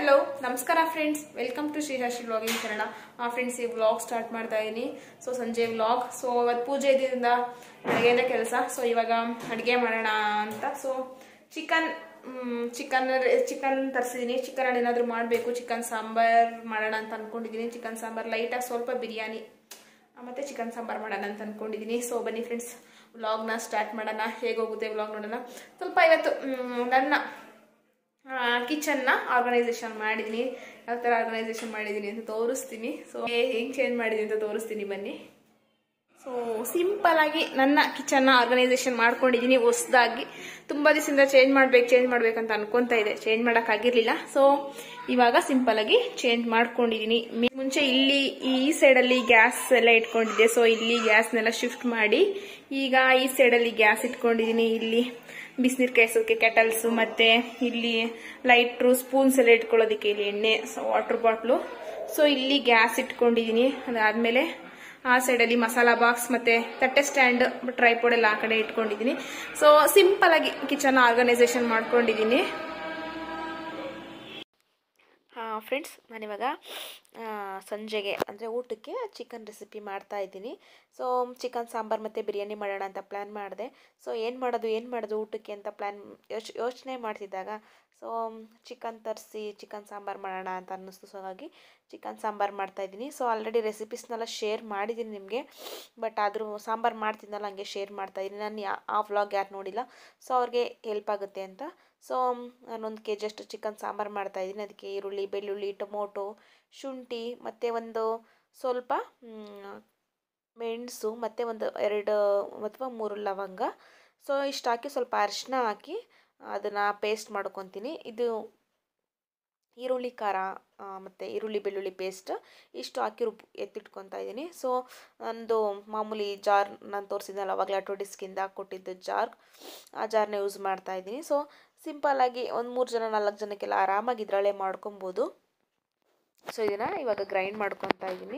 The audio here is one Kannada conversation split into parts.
ಹಲೋ ನಮಸ್ಕಾರ friends welcome to Shrihashri vlogging Kannada ಆ ಫ್ರೆಂಡ್ಸ್ ಈ ವ್ಲಾಗ್ ಸ್ಟಾರ್ಟ್ ಮಾಡ್ತಾ ಇದ್ದೀನಿ ಸೊ ಸಂಜೆ ವ್ಲಾಗ್ ಸೊ ಇವತ್ತು ಪೂಜೆ ಇದ್ದಿಂದ ಅಡುಗೆನೇ ಕೆಲಸ ಸೊ ಇವಾಗ ಅಡುಗೆ ಮಾಡೋಣ ಅಂತ ಸೊ ಚಿಕನ್ ಚಿಕನ್ ಚಿಕನ್ ತರಿಸಿದ್ದೀನಿ ಚಿಕನ್ ಏನಾದರೂ ಮಾಡಬೇಕು ಚಿಕನ್ ಸಾಂಬಾರ್ ಮಾಡೋಣ ಅಂತ ಅಂದ್ಕೊಂಡಿದ್ದೀನಿ ಚಿಕನ್ ಸಾಂಬಾರ್ ಲೈಟಾಗಿ ಸ್ವಲ್ಪ ಬಿರಿಯಾನಿ ಮತ್ತು ಚಿಕನ್ ಸಾಂಬಾರ್ ಮಾಡೋಣ ಅಂತ ಅಂದ್ಕೊಂಡಿದ್ದೀನಿ ಸೊ ಬನ್ನಿ ಫ್ರೆಂಡ್ಸ್ ವ್ಲಾಗ್ನ ಸ್ಟಾರ್ಟ್ ಮಾಡೋಣ ಹೇಗೋಗುತ್ತೆ ವ್ಲಾಗ್ ನೋಡೋಣ ಸ್ವಲ್ಪ ಇವತ್ತು ಮ್, ನನ್ನ ಕಿಚನ್ನ ಆರ್ಗನೈಸೇಷನ್ ಮಾಡಿದ್ದೀನಿ ಯಾವ ಥರ ಆರ್ಗನೈಸೇಷನ್ ಮಾಡಿದ್ದೀನಿ ಅಂತ ತೋರಿಸ್ತೀನಿ ಸೊ ಹೆಂಗೆ ಚೇಂಜ್ ಮಾಡಿದ್ದೀನಿ ಅಂತ ತೋರಿಸ್ತೀನಿ ಬನ್ನಿ ಸೊ ಸಿಂಪಲ್ ಆಗಿ ನನ್ನ ಕಿಚನ್ನ ಆರ್ಗನೈಸೇಷನ್ ಮಾಡ್ಕೊಂಡಿದ್ದೀನಿ ಹೊಸದಾಗಿ ತುಂಬ ದಿವಸದಿಂದ ಚೇಂಜ್ ಮಾಡ್ಬೇಕು ಚೇಂಜ್ ಮಾಡ್ಬೇಕಂತ ಅನ್ಕೊಂತಾ ಇದೆ ಚೇಂಜ್ ಮಾಡೋಕ್ಕಾಗಿರ್ಲಿಲ್ಲ ಸೊ ಇವಾಗ ಸಿಂಪಲ್ ಆಗಿ ಚೇಂಜ್ ಮಾಡ್ಕೊಂಡಿದ್ದೀನಿ ಮಿ- ಮುಂಚೆ ಇಲ್ಲಿ ಈ ಸೈಡಲ್ಲಿ ಗ್ಯಾಸ್ ಎಲ್ಲ ಇಟ್ಕೊಂಡಿದ್ದೆ ಸೊ ಇಲ್ಲಿ ಗ್ಯಾಸ್ನೆಲ್ಲ ಶಿಫ್ಟ್ ಮಾಡಿ ಈಗ ಈ ಸೈಡಲ್ಲಿ ಗ್ಯಾಸ್ ಇಟ್ಕೊಂಡಿದ್ದೀನಿ ಇಲ್ಲಿ ಬಿಸಿನೀರು ಕಾಯಿಸೋಕೆ ಕೆಟಲ್ಸು ಮತ್ತೆ ಇಲ್ಲಿ ಲೈಟ್ರು ಸ್ಪೂನ್ಸ್ ಎಲ್ಲ ಇಟ್ಕೊಳ್ಳೋದಕ್ಕೆ ಇಲ್ಲಿ ಎಣ್ಣೆ ವಾಟರ್ ಬಾಟ್ಲು ಸೊ ಇಲ್ಲಿ ಗ್ಯಾಸ್ ಇಟ್ಕೊಂಡಿದ್ದೀನಿ ಅದಾದಮೇಲೆ ಆ ಸೈಡಲ್ಲಿ ಮಸಾಲಾ ಬಾಕ್ಸ್ ಮತ್ತೆ ತಟ್ಟೆ ಸ್ಟ್ಯಾಂಡ್ ಟ್ರೈಪೋಡ್ ಎಲ್ಲ ಆ ಕಡೆ ಇಟ್ಕೊಂಡಿದ್ದೀನಿ ಸೊ ಸಿಂಪಲ್ ಆಗಿ ಕಿಚನ್ ಆರ್ಗನೈಸೇಷನ್ ಮಾಡ್ಕೊಂಡಿದ್ದೀನಿ ಫ್ರೆಂಡ್ಸ್ ನಾನಿವಾಗ ಆ, ಸಂಜೆಗೆ ಅಂದರೆ ಊಟಕ್ಕೆ ಚಿಕನ್ ರೆಸಿಪಿ ಮಾಡ್ತಾ ಇದ್ದೀನಿ ಸೊ ಚಿಕನ್ ಸಾಂಬಾರ್ ಮತ್ತು ಬಿರಿಯಾನಿ ಮಾಡೋಣ ಅಂತ ಪ್ಲ್ಯಾನ್ ಮಾಡಿದೆ ಸೊ ಏನು ಮಾಡೋದು ಏನು ಮಾಡೋದು ಊಟಕ್ಕೆ ಅಂತ ಪ್ಲ್ಯಾನ್ ಯೋಚ್ ಯೋಚನೆ ಮಾಡ್ತಿದ್ದಾಗ ಸೊ ಚಿಕನ್ ತರಿಸಿ ಚಿಕನ್ ಸಾಂಬಾರ್ ಮಾಡೋಣ ಅಂತ ಅನ್ನಿಸ್ತು ಸೊ ಹಾಗಾಗಿ ಚಿಕನ್ ಸಾಂಬಾರ್ ಮಾಡ್ತಾಯಿದ್ದೀನಿ ಸೊ ಆಲ್ರೆಡಿ ರೆಸಿಪೀಸ್ನೆಲ್ಲ ಶೇರ್ ಮಾಡಿದ್ದೀನಿ ನಿಮಗೆ ಬಟ್ ಆದರೂ ಸಾಂಬಾರು ಮಾಡ್ತಿದ್ನಲ್ಲ ಹಂಗೆ ಶೇರ್ ಮಾಡ್ತಾಯಿದ್ದೀನಿ ನಾನು ಯಾ ಆ ವ್ಲಾಗ್ ಯಾರು ನೋಡಿಲ್ಲ ಸೊ ಅವ್ರಿಗೆ ಹೆಲ್ಪ್ ಆಗುತ್ತೆ ಅಂತ ಸೊ ನಾನೊಂದು ಕೆ ಜಿಯಷ್ಟು ಚಿಕನ್ ಸಾಂಬಾರು ಮಾಡ್ತಾಯಿದ್ದೀನಿ ಅದಕ್ಕೆ ಈರುಳ್ಳಿ ಬೆಳ್ಳುಳ್ಳಿ ಟೊಮೊಟೊ ಶುಂಠಿ ಮತ್ತು ಒಂದು ಸ್ವಲ್ಪ ಮ್, ಮೆಣಸು ಮತ್ತು ಒಂದು ಎರಡು ಅಥವಾ ಮೂರು ಲವಂಗ ಸೊ ಇಷ್ಟು ಹಾಕಿ ಸ್ವಲ್ಪ ಅರಿಶಿನ ಹಾಕಿ ಅದನ್ನು ಪೇಸ್ಟ್ ಮಾಡ್ಕೊತೀನಿ ಇದು ಈರುಳ್ಳಿ ಖಾರ ಮತ್ತು ಈರುಳ್ಳಿ ಬೆಳ್ಳುಳ್ಳಿ ಪೇಸ್ಟ್ ಇಷ್ಟು ಹಾಕಿ ರುಬ್ ಎತ್ತಿಟ್ಕೊತಾ ಇದ್ದೀನಿ ಸೊ ನಂದು ಮಾಮೂಲಿ ಜಾರ್ ನಾನು ತೋರಿಸಿದ್ನಲ್ಲ ಅವಾಗಲೇ ಆಟೋ ಡಿಸ್ಕಿಂದ ಕೊಟ್ಟಿದ್ದು ಜಾರ್ ಆ ಜಾರ್ನ ಯೂಸ್ ಮಾಡ್ತಾ ಇದ್ದೀನಿ ಸೊ ಸಿಂಪಲ್ಲಾಗಿ ಒಂದು ಮೂರು ಜನ ನಾಲ್ಕು ಜನಕ್ಕೆಲ್ಲ ಆರಾಮಾಗಿ ಇದರಲ್ಲೇ ಮಾಡ್ಕೊಬೋದು ಸೊ ಇದನ್ನು ಇವಾಗ ಗ್ರೈಂಡ್ ಮಾಡ್ಕೊತಾ ಇದ್ದೀನಿ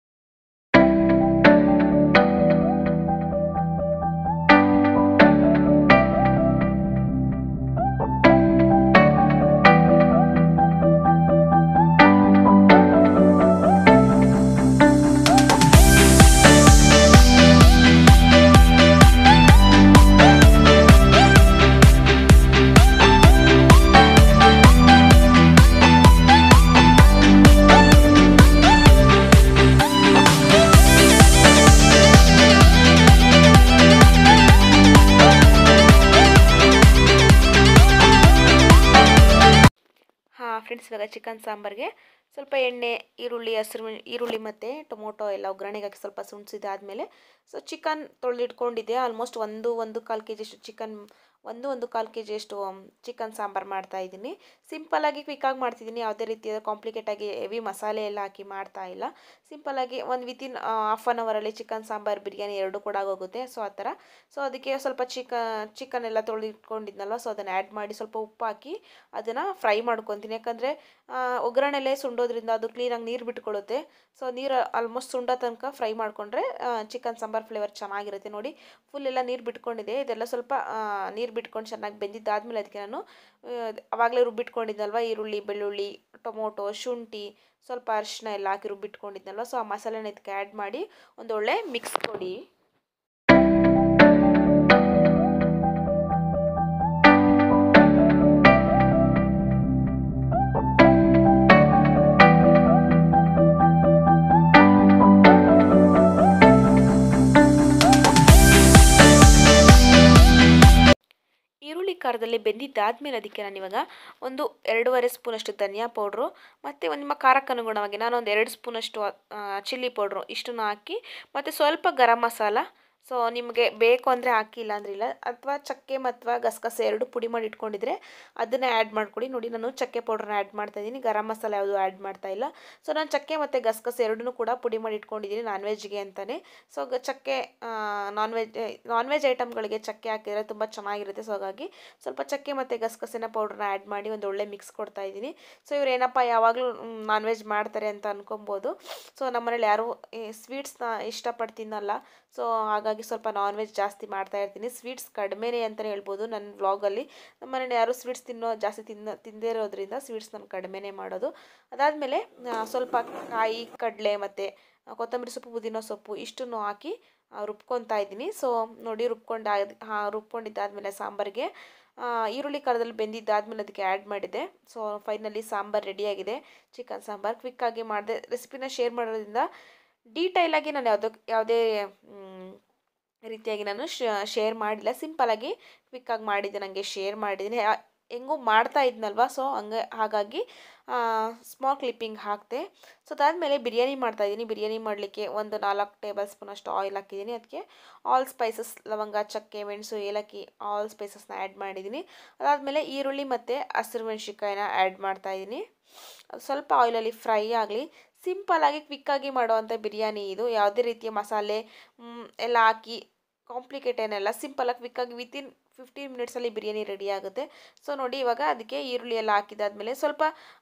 ಹಾಂ ಫ್ರೆಂಡ್ಸ್ ಇವಾಗ ಚಿಕನ್ ಸಾಂಬಾರಿಗೆ ಸ್ವಲ್ಪ ಎಣ್ಣೆ ಈರುಳ್ಳಿ ಹಸಿರು ಮೆಣ್- ಈರುಳ್ಳಿ ಮತ್ತು ಟೊಮೊಟೊ ಎಲ್ಲ ಒಗ್ಗರಣೆಗೆ ಹಾಕಿ ಸ್ವಲ್ಪ ಸುಣ್ಸಿದಾದ್ಮೇಲೆ ಸೊ ಚಿಕನ್ ತೊಳೆದಿಟ್ಕೊಂಡಿದ್ದೆ ಆಲ್ಮೋಸ್ಟ್ ಒಂದು ಒಂದು ಕಾಲು ಕೆ ಜಿಯಷ್ಟು ಚಿಕನ್ ಒಂದು ಒಂದು ಕಾಲು ಕೆ ಜಿಯಷ್ಟು ಚಿಕನ್ ಸಾಂಬಾರು ಮಾಡ್ತಾ ಇದ್ದೀನಿ ಸಿಂಪಲ್ಲಾಗಿ ಕ್ವಿಕ್ಕಾಗಿ ಮಾಡ್ತಿದ್ದೀನಿ ಯಾವುದೇ ರೀತಿಯ ಕಾಂಪ್ಲಿಕೇಟಾಗಿ ಹೆವಿ ಮಸಾಲೆ ಎಲ್ಲ ಹಾಕಿ ಮಾಡ್ತಾ ಇಲ್ಲ ಸಿಂಪಲ್ಲಾಗಿ ಒಂದು ವಿತಿನ್ ಹಾಫ್ ಆನ್ ಅವರಲ್ಲಿ ಚಿಕನ್ ಸಾಂಬಾರು ಬಿರಿಯಾನಿ ಎರಡು ಕೂಡ ಆಗೋಗುತ್ತೆ ಸೊ ಆ ಥರ ಸೊ ಅದಕ್ಕೆ ಸ್ವಲ್ಪ ಚಿಕ ಚಿಕನ್ ಎಲ್ಲ ತೊಳೆದಿಟ್ಕೊಂಡಿದ್ನಲ್ವ ಸೊ ಅದನ್ನು ಆ್ಯಡ್ ಮಾಡಿ ಸ್ವಲ್ಪ ಉಪ್ಪು ಹಾಕಿ ಅದನ್ನು ಫ್ರೈ ಮಾಡ್ಕೊತೀನಿ ಯಾಕಂದರೆ ಒಗ್ಗರಣೆಲೆ ಸುಂಡೋದ್ರಿಂದ ಅದು ಕ್ಲೀನಾಗಿ ನೀರು ಬಿಟ್ಕೊಳ್ಳುತ್ತೆ ಸೊ ನೀರು ಆಲ್ಮೋಸ್ಟ್ ಸುಂಡೋ ತನಕ ಫ್ರೈ ಮಾಡಿಕೊಂಡ್ರೆ ಚಿಕನ್ ಸಾಂಬಾರ್ ಫ್ಲೇವರ್ ಚೆನ್ನಾಗಿರುತ್ತೆ ನೋಡಿ ಫುಲ್ ಎಲ್ಲ ನೀರು ಬಿಟ್ಕೊಂಡಿದೆ ಇದೆಲ್ಲ ಸ್ವಲ್ಪ ನೀರು ಬಿಟ್ಕೊಂಡು ಚೆನ್ನಾಗಿ ಬೆಂದಿದ್ದಾದ್ಮೇಲೆ ಅದಕ್ಕೆ ನಾನು ಅವಾಗಲೇ ರುಬ್ಬಿಟ್ಕೊಂಡಿದ್ನಲ್ವ ಈರುಳ್ಳಿ ಬೆಳ್ಳುಳ್ಳಿ ಟೊಮೊಟೊ ಶುಂಠಿ ಸ್ವಲ್ಪ ಅರಿಶಿನ ಎಲ್ಲ ಹಾಕಿ ರುಬ್ಬಿಟ್ಕೊಂಡಿದ್ನಲ್ವ ಸೊ ಆ ಮಸಾಲೆನ ಇದಕ್ಕೆ ಆ್ಯಡ್ ಮಾಡಿ ಒಂದೊಳ್ಳೆ ಮಿಕ್ಸ್ ಕೊಡಿ ಈರುಳ್ಳಿ ಖಾರದಲ್ಲಿ ಬೆಂದಿದ್ದಾದ್ಮೇಲೆ ಅದಕ್ಕೆ ನಾನಿವಾಗ ಒಂದು ಎರಡೂವರೆ ಸ್ಪೂನಷ್ಟು ಧನಿಯಾ ಪೌಡ್ರು ಮತ್ತು ಒಂದು ನಿಮ್ಮ ಖಾರಕ್ಕೆ ಅನುಗುಣವಾಗಿ ನಾನು ಒಂದು ಎರಡು ಸ್ಪೂನಷ್ಟು ಚಿಲ್ಲಿ ಪೌಡ್ರು ಇಷ್ಟನ್ನು ಹಾಕಿ ಮತ್ತು ಸ್ವಲ್ಪ ಗರಂ ಮಸಾಲ ಸೊ ನಿಮಗೆ ಬೇಕು ಅಂದರೆ ಹಾಕಿ ಇಲ್ಲ ಅಂದ್ರೆ ಇಲ್ಲ ಅಥವಾ ಚಕ್ಕೆ ಮತ್ತು ಗಸಗಸೆ ಎರಡು ಪುಡಿ ಮಾಡಿ ಇಟ್ಕೊಂಡಿದ್ರೆ ಅದನ್ನೇ ಆ್ಯಡ್ ಮಾಡ್ಕೊಡಿ ನೋಡಿ ನಾನು ಚಕ್ಕೆ ಪೌಡ್ರನ್ನ ಆ್ಯಡ್ ಮಾಡ್ತಾ ಇದ್ದೀನಿ ಗರಂ ಮಸಾಲ ಯಾವುದು ಆ್ಯಡ್ ಮಾಡ್ತಾ ಇಲ್ಲ ಸೊ ನಾನು ಚಕ್ಕೆ ಮತ್ತು ಗಸಗಸೆ ಎರಡನ್ನೂ ಕೂಡ ಪುಡಿ ಮಾಡಿ ಇಟ್ಕೊಂಡಿದ್ದೀನಿ ನಾನ್ ವೆಜ್ಗೆ ಅಂತಲೇ ಸೊ ಗ ಚಕ್ಕೆ ನಾನ್ ವೆಜ್ ನಾನ್ ವೆಜ್ ಐಟಮ್ಗಳಿಗೆ ಚಕ್ಕೆ ಹಾಕಿದರೆ ತುಂಬ ಚೆನ್ನಾಗಿರುತ್ತೆ ಸೊ ಹಾಗಾಗಿ ಸ್ವಲ್ಪ ಚಕ್ಕೆ ಮತ್ತು ಗಸಗಸೆನ ಪೌಡ್ರನ್ನ ಆ್ಯಡ್ ಮಾಡಿ ಒಂದು ಒಳ್ಳೆ ಮಿಕ್ಸ್ ಕೊಡ್ತಾ ಇದ್ದೀನಿ ಸೊ ಇವ್ರು ಏನಪ್ಪ ಯಾವಾಗಲೂ ನಾನ್ ವೆಜ್ ಮಾಡ್ತಾರೆ ಅಂತ ಅನ್ಕೊಬೋದು ಸೊ ನಮ್ಮನೇಲಿ ಯಾರೂ ಸ್ವೀಟ್ಸ್ನ ಇಷ್ಟಪಟ್ಟು ತಿನ್ನಲ್ಲ ಸೊ ಹಾಗಾಗಿ ಹಾಗಾಗಿ ಸ್ವಲ್ಪ ನಾನ್ ವೆಜ್ ಜಾಸ್ತಿ ಮಾಡ್ತಾ ಇರ್ತೀನಿ ಸ್ವೀಟ್ಸ್ ಕಡಿಮೆನೇ ಅಂತಲೇ ಹೇಳ್ಬೋದು ನನ್ನ ವ್ಲಾಗಲ್ಲಿ ನಮ್ಮ ಮನೇಲಿ ಯಾರು ಸ್ವೀಟ್ಸ್ ತಿನ್ನೋ ಜಾಸ್ತಿ ತಿನ್ನೋ ತಿಂದೇ ಇರೋದ್ರಿಂದ ಸ್ವೀಟ್ಸ್ ನಾನು ಕಡಿಮೆನೇ ಮಾಡೋದು ಅದಾದಮೇಲೆ ಸ್ವಲ್ಪ ಕಾಯಿ ಕಡಲೆ ಮತ್ತು ಕೊತ್ತಂಬರಿ ಸೊಪ್ಪು ಪುದೀನ ಸೊಪ್ಪು ಇಷ್ಟನ್ನು ಹಾಕಿ ಆ, ರುಬ್ಕೊತಾ ಇದ್ದೀನಿ ಸೊ ನೋಡಿ ರುಬ್ಕೊಂಡು ಹಾಂ ರುಬ್ಕೊಂಡಿದ್ದಾದಮೇಲೆ ಸಾಂಬಾರಿಗೆ ಆ, ಈರುಳ್ಳಿ ಕಾರದಲ್ಲಿ ಬೆಂದಿದ್ದಾದಮೇಲೆ ಅದಕ್ಕೆ ಆ್ಯಡ್ ಮಾಡಿದೆ ಸೊ ಫೈನಲಿ ಸಾಂಬಾರು ರೆಡಿಯಾಗಿದೆ ಚಿಕನ್ ಸಾಂಬಾರು ಕ್ವಿಕ್ಕಾಗಿ ಮಾಡಿದೆ ರೆಸಿಪಿನ ಶೇರ್ ಮಾಡೋದ್ರಿಂದ ಡೀಟೈಲಾಗಿ ನಾನು ಯಾವುದೋ ಯಾವುದೇ ಮ್, ರೀತಿಯಾಗಿ ನಾನು ಶೇರ್ ಮಾಡಿಲ್ಲ ಸಿಂಪಲಾಗಿ ಕ್ವಿಕ್ಕಾಗಿ ಮಾಡಿದ್ದೆ ನನಗೆ ಶೇರ್ ಮಾಡಿದ್ದೀನಿ ಆ- ಹೆಂಗೂ ಮಾಡ್ತಾ ಇದ್ನಲ್ವ ಸೊ ಹಂಗೆ ಹಾಗಾಗಿ ಸ್ಮಾಲ್ ಕ್ಲಿಪ್ಪಿಂಗ್ ಹಾಕಿದೆ ಸೊ ಅದಾದಮೇಲೆ ಬಿರಿಯಾನಿ ಮಾಡ್ತಾಯಿದ್ದೀನಿ ಬಿರಿಯಾನಿ ಮಾಡಲಿಕ್ಕೆ ಒಂದು ನಾಲ್ಕು ಟೇಬಲ್ ಸ್ಪೂನ್ ಅಷ್ಟು ಆಯಿಲ್ ಹಾಕಿದ್ದೀನಿ ಅದಕ್ಕೆ ಆಲ್ ಸ್ಪೈಸಸ್ ಲವಂಗ ಚಕ್ಕೆ ಮೆಣಸು ಏಲಕ್ಕಿ ಆಲ್ ಸ್ಪೈಸಸ್ನ ಆ್ಯಡ್ ಮಾಡಿದ್ದೀನಿ ಅದಾದಮೇಲೆ ಈರುಳ್ಳಿ ಮತ್ತು ಹಸಿರು ಮೆಣಸಿನ್ಕಾಯಿನ ಆ್ಯಡ್ ಮಾಡ್ತಾಯಿದ್ದೀನಿ ಸ್ವಲ್ಪ ಆಯಿಲಲ್ಲಿ ಫ್ರೈ ಆಗಲಿ ಸಿಂಪಲಾಗಿ ಕ್ವಿಕ್ಕಾಗಿ ಮಾಡುವಂಥ ಬಿರಿಯಾನಿ ಇದು ಯಾವುದೇ ರೀತಿಯ ಮಸಾಲೆ ಮ್, ಎಲ್ಲ ಹಾಕಿ ಕಾಂಪ್ಲಿಕೇಟ್ ಏನೆಲ್ಲ ಸಿಂಪಲಾಗಿ ಕ್ವಿಕ್ಕಾಗಿ ವಿತಿನ್ ಫಿಫ್ಟೀನ್ ಮಿನಿಟ್ಸಲ್ಲಿ ಬಿರಿಯಾನಿ ರೆಡಿ ಆಗುತ್ತೆ ಸೊ ನೋಡಿ ಇವಾಗ ಅದಕ್ಕೆ ಈರುಳ್ಳಿ ಎಲ್ಲ ಹಾಕಿದಾದ್ಮೇಲೆ ಸ್ವಲ್ಪ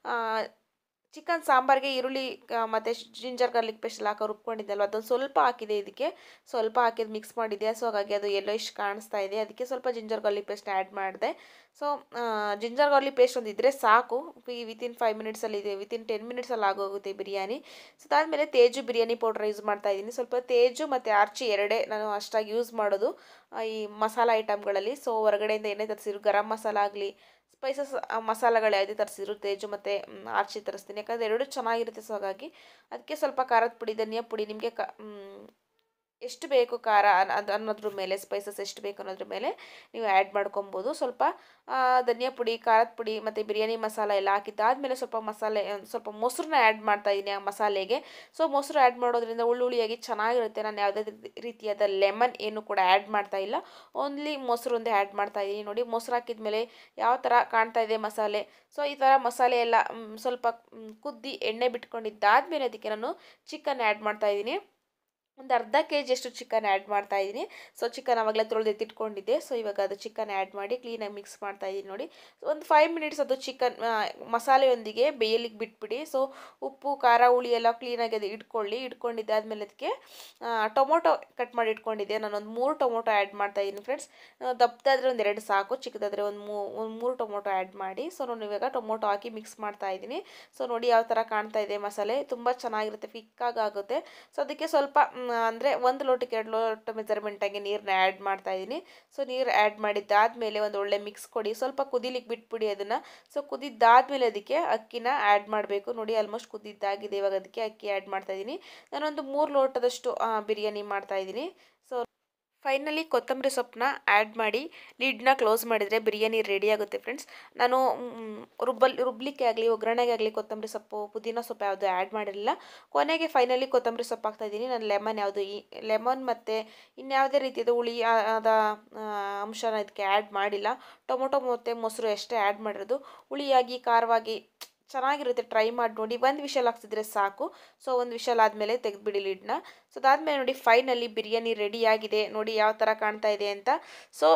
ಚಿಕನ್ ಸಾಂಬಾರಿಗೆ ಈರುಳ್ಳಿ ಕ- ಮತ್ತು ಜಿಂಜರ್ ಗಾರ್ಲಿಕ್ ಪೇಸ್ಟ್ ಎಲ್ಲ ಹಾಕೋ ರುಬ್ಕೊಂಡಿದ್ದಲ್ವ ಅದೊಂದು ಸ್ವಲ್ಪ ಹಾಕಿದೆ ಇದಕ್ಕೆ ಸ್ವಲ್ಪ ಹಾಕಿದ್ದು ಮಿಕ್ಸ್ ಮಾಡಿದೆ ಸೊ ಹಾಗಾಗಿ ಅದು ಎಲ್ಲೋ ಇಷ್ಟು ಕಾಣಿಸ್ತಾ ಇದೆ ಅದಕ್ಕೆ ಸ್ವಲ್ಪ ಜಿಂಜರ್ ಗಾರ್ಲಿಕ್ ಪೇಸ್ಟ್ ಆ್ಯಡ್ ಮಾಡಿದೆ ಸೊ ಜಿಂಜರ್ ಗಾರ್ಲಿಕ್ ಪೇಸ್ಟ್ ಒಂದು ಇದ್ದರೆ ಸಾಕು ವಿತಿನ್ ಫೈವ್ ಮಿನಿಟ್ಸಲ್ಲಿ ಇದೆ ವಿತಿನ್ ಟೆನ್ ಮಿನಿಟ್ಸಲ್ಲಿ ಆಗೋಗುತ್ತೆ ಬಿರಿಯಾನಿ ಸೊ ಅದಾದಮೇಲೆ ತೇಜು ಬಿರಿಯಾನಿ ಪೌಡ್ರ್ ಯೂಸ್ ಮಾಡ್ತಾ ಇದ್ದೀನಿ ಸ್ವಲ್ಪ ತೇಜು ಮತ್ತು ಆರ್ಚಿ ಎರಡೇ ನಾನು ಅಷ್ಟಾಗಿ ಯೂಸ್ ಮಾಡೋದು ಆ, ಈ ಮಸಾಲ ಐಟಮ್ಗಳಲ್ಲಿ ಸೊ ಹೊರಗಡೆಯಿಂದ ಏನೇ ತರಿಸಿದ್ರು ಗರಂ ಮಸಾಲ ಆಗಲಿ ಸ್ಪೈಸಸ್ ಮಸಾಲೆಗಳು ಯಾವುದೇ ತರಿಸಿದ್ರು ತೇಜು ಮತ್ತು ಮ್, ಆರ್ಚಿ ತರಿಸ್ತೀನಿ ಯಾಕಂದರೆ ಎರಡೂ ಚೆನ್ನಾಗಿರುತ್ತೆ ಸೊ ಹಾಗಾಗಿ ಅದಕ್ಕೆ ಸ್ವಲ್ಪ ಖಾರದ ಪುಡಿ ಧನಿಯಾ ಪುಡಿ ನಿಮಗೆ ಕ ಮ್, ಎಷ್ಟು ಬೇಕು ಖಾರ ಅನ್- ಅದು ಅನ್ನೋದ್ರ ಮೇಲೆ ಸ್ಪೈಸಸ್ ಎಷ್ಟು ಬೇಕು ಅನ್ನೋದ್ರ ಮೇಲೆ ನೀವು ಆ್ಯಡ್ ಮಾಡ್ಕೊಬೋದು ಸ್ವಲ್ಪ ಆ, ಧನಿಯಾ ಪುಡಿ ಖಾರದ ಪುಡಿ ಮತ್ತು ಬಿರಿಯಾನಿ ಮಸಾಲ ಎಲ್ಲ ಹಾಕಿದ್ದಾದಮೇಲೆ ಸ್ವಲ್ಪ ಮಸಾಲೆ ಒಂದ್ ಸ್ವಲ್ಪ ಮೊಸರನ್ನ ಆ್ಯಡ್ ಮಾಡ್ತಾ ಇದ್ದೀನಿ ಆ ಮಸಾಲೆಗೆ ಸೊ ಮೊಸರು ಆ್ಯಡ್ ಮಾಡೋದ್ರಿಂದ ಹುಳಿಯಾಗಿ ಚೆನ್ನಾಗಿರುತ್ತೆ ನಾನು ಯಾವುದೇ ರೀತಿ- ರೀತಿಯಾದ ಲೆಮನ್ ಏನು ಕೂಡ ಆ್ಯಡ್ ಮಾಡ್ತಾ ಇಲ್ಲ ಓನ್ಲಿ ಮೊಸರು ಒಂದೇ ಆ್ಯಡ್ ಮಾಡ್ತಾ ಇದ್ದೀನಿ ನೋಡಿ ಮೊಸರು ಹಾಕಿದ್ಮೇಲೆ ಯಾವ ಥರ ಕಾಣ್ತಾ ಇದೆ ಮಸಾಲೆ ಸೊ ಈ ಥರ ಮಸಾಲೆ ಎಲ್ಲ ಮ್, ಸ್ವಲ್ಪ ಮ್, ಕುದ್ದಿ ಎಣ್ಣೆ ಬಿಟ್ಕೊಂಡಿದ್ದಾದಮೇಲೆ ಅದಕ್ಕೆ ನಾನು ಚಿಕನ್ ಆ್ಯಡ್ ಮಾಡ್ತಾ ಇದ್ದೀನಿ ಒಂದು ಅರ್ಧ ಕೆ ಜಿಯಷ್ಟು ಚಿಕನ್ ಆ್ಯಡ್ ಮಾಡ್ತಾ ಇದ್ದೀನಿ ಸೊ ಚಿಕನ್ ಆವಾಗಲೇ ತೊಳೆದು ಎತ್ತಿಟ್ಕೊಂಡಿದ್ದೆ ಸೊ ಇವಾಗ ಅದು ಚಿಕನ್ ಆ್ಯಡ್ ಮಾಡಿ ಕ್ಲೀನಾಗಿ ಮಿಕ್ಸ್ ಮಾಡ್ತಾ ಇದ್ದೀನಿ ನೋಡಿ ಒಂದು ಫೈವ್ ಮಿನಿಟ್ಸ್ ಅದು ಚಿಕನ್ ಮಸಾಲೆಯೊಂದಿಗೆ ಬೇಯಲಿಕ್ಕೆ ಬಿಟ್ಬಿಡಿ ಸೊ ಉಪ್ಪು ಖಾರ ಹುಳಿ ಎಲ್ಲ ಕ್ಲೀನಾಗಿ ಅದು ಇಟ್ಕೊಳ್ಳಿ ಇಟ್ಕೊಂಡಿದ್ದಾದ್ಮೇಲೆ ಅದಕ್ಕೆ ಟೊಮೊಟೊ ಕಟ್ ಮಾಡಿ ಇಟ್ಕೊಂಡಿದ್ದೆ ನಾನೊಂದು ಮೂರು ಟೊಮೊಟೊ ಆ್ಯಡ್ ಮಾಡ್ತಾ ಇದ್ದೀನಿ ಫ್ರೆಂಡ್ಸ್ ದಪ್ಪದಾದರೆ ಒಂದು ಎರಡು ಸಾಕು ಚಿಕ್ಕದಾದರೆ ಒಂದು ಮೂ ಒಂದು ಮೂರು ಟೊಮೊಟೊ ಆ್ಯಡ್ ಮಾಡಿ ಸೊ ನಾನು ಇವಾಗ ಟೊಮೊಟೊ ಹಾಕಿ ಮಿಕ್ಸ್ ಮಾಡ್ತಾ ಇದ್ದೀನಿ ಸೊ ನೋಡಿ ಯಾವ ಥರ ಕಾಣ್ತಾ ಇದೆ ಮಸಾಲೆ ತುಂಬ ಚೆನ್ನಾಗಿರುತ್ತೆ ಫಿಕ್ಕಾಗಿ ಆಗುತ್ತೆ ಸೊ ಅದಕ್ಕೆ ಸ್ವಲ್ಪ ಅಂದರೆ ಒಂದು ಲೋಟಕ್ಕೆ ಎರಡು ಲೋಟ ಮೆಜರ್ಮೆಂಟಾಗಿ ನೀರನ್ನ ಆ್ಯಡ್ ಮಾಡ್ತಾ ಇದ್ದೀನಿ ಸೊ ನೀರು ಆ್ಯಡ್ ಮಾಡಿದ್ದಾದಮೇಲೆ ಒಂದು ಒಳ್ಳೆ ಮಿಕ್ಸ್ ಕೊಡಿ ಸ್ವಲ್ಪ ಕುದಿಲಿಕ್ಕೆ ಬಿಟ್ಬಿಡಿ ಅದನ್ನು ಸೊ ಕುದಿದ್ದಾದಮೇಲೆ ಅದಕ್ಕೆ ಅಕ್ಕಿನ ಆ್ಯಡ್ ಮಾಡಬೇಕು ನೋಡಿ ಆಲ್ಮೋಸ್ಟ್ ಕುದಿದ್ದಾಗಿದೆ ಇವಾಗ ಅದಕ್ಕೆ ಅಕ್ಕಿ ಆ್ಯಡ್ ಮಾಡ್ತಾ ಇದ್ದೀನಿ ನಾನೊಂದು ಮೂರು ಲೋಟದಷ್ಟು ಆ, ಬಿರಿಯಾನಿ ಮಾಡ್ತಾ ಇದ್ದೀನಿ ಸೊ ಫೈನಲಿ ಕೊತ್ತಂಬರಿ ಸೊಪ್ಪನ್ನ ಆ್ಯಡ್ ಮಾಡಿ ಲಿಡ್ನ ಕ್ಲೋಸ್ ಮಾಡಿದರೆ ಬಿರಿಯಾನಿ ರೆಡಿ ಆಗುತ್ತೆ ಫ್ರೆಂಡ್ಸ್ ನಾನು ಮ್, ರುಬ್ಬಲ್ ರುಬ್ಲಿಕ್ಕೆ ಆಗಲಿ ಒಗ್ಗರಣೆಗೆ ಆಗಲಿ ಕೊತ್ತಂಬರಿ ಸೊಪ್ಪು ಪುದೀನ ಸೊಪ್ಪು ಯಾವುದು ಆ್ಯಡ್ ಮಾಡಿರಲಿಲ್ಲ ಕೊನೆಗೆ ಫೈನಲಿ ಕೊತ್ತಂಬರಿ ಸೊಪ್ಪು ಹಾಕ್ತಾ ಇದ್ದೀನಿ ನಾನು ಲೆಮನ್ ಯಾವುದು ಈ ಲೆಮನ್ ಮತ್ತು ಇನ್ಯಾವುದೇ ರೀತಿಯಾದ ಹುಳಿ ಆ- ಆದ ಆ, ಅಂಶನ ಇದಕ್ಕೆ ಆ್ಯಡ್ ಮಾಡಿಲ್ಲ ಟೊಮೊಟೊ ಮತ್ತು ಮೊಸರು ಅಷ್ಟೇ ಆ್ಯಡ್ ಮಾಡಿರೋದು ಹುಳಿಯಾಗಿ ಖಾರವಾಗಿ ಚೆನ್ನಾಗಿರುತ್ತೆ ಟ್ರೈ ಮಾಡಿ ನೋಡಿ ಒಂದು ವಿಷಲ್ ಹಾಕ್ಸಿದ್ರೆ ಸಾಕು ಸೊ ಒಂದು ವಿಷಲ್ ಆದಮೇಲೆ ತೆಗೆದ್ಬಿಡಿ ಲಿಡ್ನ ಸೊ ಅದಾದಮೇಲೆ ನೋಡಿ ಫೈನಲಿ ಬಿರಿಯಾನಿ ರೆಡಿ ಆಗಿದೆ ನೋಡಿ ಯಾವ ಥರ ಕಾಣ್ತಾ ಇದೆ ಅಂತ ಸೊ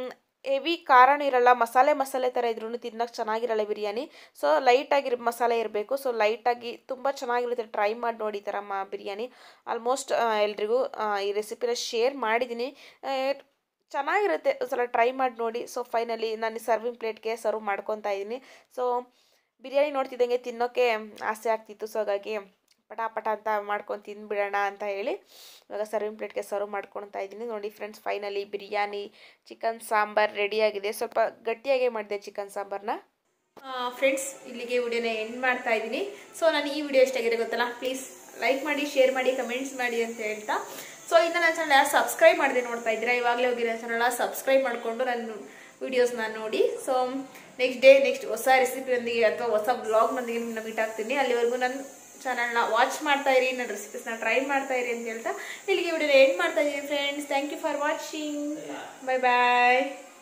ಹೆವಿ ಖಾರನೂ ಇರಲ್ಲ ಮಸಾಲೆ ಮಸಾಲೆ ಥರ ಇದ್ರೂ ತಿನ್ನೋಕೆ ಚೆನ್ನಾಗಿರಲ್ಲ ಬಿರಿಯಾನಿ ಸೊ ಲೈಟಾಗಿ ಮಸಾಲೆ ಇರಬೇಕು ಸೊ ಲೈಟಾಗಿ ತುಂಬ ಚೆನ್ನಾಗಿರುತ್ತೆ ಟ್ರೈ ಮಾಡಿ ನೋಡಿ ಈ ಥರ ಮಾ ಬಿರಿಯಾನಿ ಆಲ್ಮೋಸ್ಟ್ ಎಲ್ರಿಗೂ ಆ, ಈ ರೆಸಿಪಿನ ಶೇರ್ ಮಾಡಿದ್ದೀನಿ ಆ, ಚೆನ್ನಾಗಿರುತ್ತೆ ಒಂದ್ಸಲ ಟ್ರೈ ಮಾಡಿ ನೋಡಿ ಸೊ ಫೈನಲಿ ನಾನು ಸರ್ವಿಂಗ್ ಪ್ಲೇಟ್ಗೆ ಸರ್ವ್ ಮಾಡ್ಕೊತಾ ಇದ್ದೀನಿ ಸೊ ಬಿರಿಯಾನಿ ನೋಡ್ತಿದ್ದಂಗೆ ತಿನ್ನೋಕ್ಕೆ ಆಸೆ ಆಗ್ತಿತ್ತು ಸೊ ಹಾಗಾಗಿ ಪಟ ಪಟ ಅಂತ ಮಾಡ್ಕೊಂಡು ತಿಂದ್ಬಿಡೋಣ ಅಂತ ಹೇಳಿ ಇವಾಗ ಸರ್ವಿಂಗ್ ಪ್ಲೇಟ್ಗೆ ಸರ್ವ್ ಮಾಡ್ಕೊಳ್ತಾ ಇದ್ದೀನಿ ನೋಡಿ friends finally biryani chicken sambar ರೆಡಿಯಾಗಿದೆ ಸ್ವಲ್ಪ ಗಟ್ಟಿಯಾಗೇ ಮಾಡಿದೆ ಚಿಕನ್ ಸಾಂಬಾರನ್ನ ಫ್ರೆಂಡ್ಸ್ ಇಲ್ಲಿಗೆ ವಿಡಿಯೋನ ಎಂಡ್ ಮಾಡ್ತಾ ಇದ್ದೀನಿ ಸೊ ನಾನು ಈ ವಿಡಿಯೋ ಎಷ್ಟಾಗಿದೆ ಗೊತ್ತಲ್ಲ ಪ್ಲೀಸ್ ಲೈಕ್ ಮಾಡಿ ಶೇರ್ ಮಾಡಿ ಕಮೆಂಟ್ಸ್ ಮಾಡಿ ಅಂತ ಹೇಳ್ತಾ ಸೊ ಇನ್ನು ನನ್ನ ಚಾನಲ್ ಯಾರು ಸಬ್ಸ್ಕ್ರೈಬ್ ಮಾಡದೆ ನೋಡ್ತಾ ಇದ್ದೀರಾ ಇವಾಗಲೇ ಹೋಗಿ ನನ್ನ ಚಾನಲ್ ಸಬ್ಸ್ಕ್ರೈಬ್ ಮಾಡಿಕೊಂಡು ನನ್ನ ವಿಡಿಯೋಸ್ನ ನೋಡಿ ಸೊ ನೆಕ್ಸ್ಟ್ ಡೇ ನೆಕ್ಸ್ಟ್ ಹೊಸ ರೆಸಿಪಿಯೊಂದಿಗೆ ಅಥವಾ ಹೊಸ ಬ್ಲಾಗ್ನೊಂದಿಗೆ ನಿಮ್ಮನ್ನ ಮೀಟ್ ಆಗ್ತೀನಿ ಅಲ್ಲಿವರೆಗೂ ನನ್ನ ಚಾನಲ್ನ ವಾಚ್ ಮಾಡ್ತಾ ಇರಿ ನನ್ನ ರೆಸಿಪೀಸ್ನ ಟ್ರೈ ಮಾಡ್ತಾ ಇರಿ ಅಂತ ಹೇಳ್ತಾ ಇಲ್ಲಿಗೆ ವಿಡಿಯೋನ ಎಂಡ್ ಮಾಡ್ತಾ ಇದ್ದೀನಿ friends thank you for watching bye bye